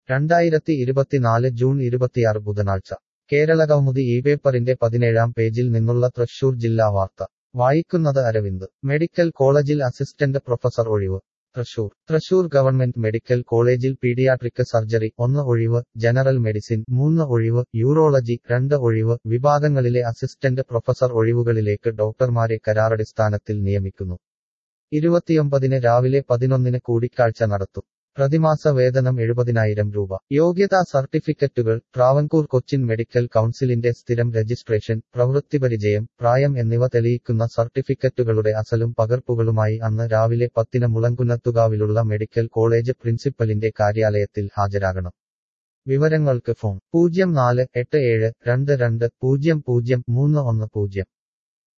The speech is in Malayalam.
രണ്ടായിരത്തി ഇരുപത്തിനാല് ജൂൺ ഇരുപത്തിയാറ് ബുധനാഴ്ച കേരളകൗമുദി ഈ പേപ്പറിന്റെ പതിനേഴാം പേജിൽ നിന്നുള്ള തൃശൂർ ജില്ലാ വാർത്ത വായിക്കുന്നത് അരവിന്ദ് മെഡിക്കൽ കോളേജിൽ അസിസ്റ്റന്റ് പ്രൊഫസർ ഒഴിവ് തൃശൂർ തൃശൂർ ഗവൺമെന്റ് മെഡിക്കൽ കോളേജിൽ പീഡിയാട്രിക് സർജറി ഒന്ന് ഒഴിവ് ജനറൽ മെഡിസിൻ മൂന്ന് ഒഴിവ് യൂറോളജി രണ്ട് ഒഴിവ് വിഭാഗങ്ങളിലെ അസിസ്റ്റന്റ് പ്രൊഫസർ ഒഴിവുകളിലേക്ക് ഡോക്ടർമാരെ കരാറടിസ്ഥാനത്തിൽ നിയമിക്കുന്നു ഇരുപത്തിയൊമ്പതിന് രാവിലെ പതിനൊന്നിന് കൂടിക്കാഴ്ച നടത്തും പ്രതിമാസ വേതനം എഴുപതിനായിരം രൂപ യോഗ്യതാ സർട്ടിഫിക്കറ്റുകൾ ട്രാവൻകൂർ കൊച്ചിൻ മെഡിക്കൽ കൗൺസിലിന്റെ സ്ഥിരം രജിസ്ട്രേഷൻ പ്രവൃത്തിപരിചയം പ്രായം എന്നിവ തെളിയിക്കുന്ന സർട്ടിഫിക്കറ്റുകളുടെ അസലും പകർപ്പുകളുമായി അന്ന് രാവിലെ പത്തിന് മുളങ്കുന്നത്തുകാവിലുള്ള മെഡിക്കൽ കോളേജ് പ്രിൻസിപ്പലിന്റെ കാര്യാലയത്തിൽ ഹാജരാകണം വിവരങ്ങൾക്ക് ഫോൺ പൂജ്യം നാല് എട്ട് ഏഴ് രണ്ട് രണ്ട് പൂജ്യം പൂജ്യം മൂന്ന് ഒന്ന് പൂജ്യം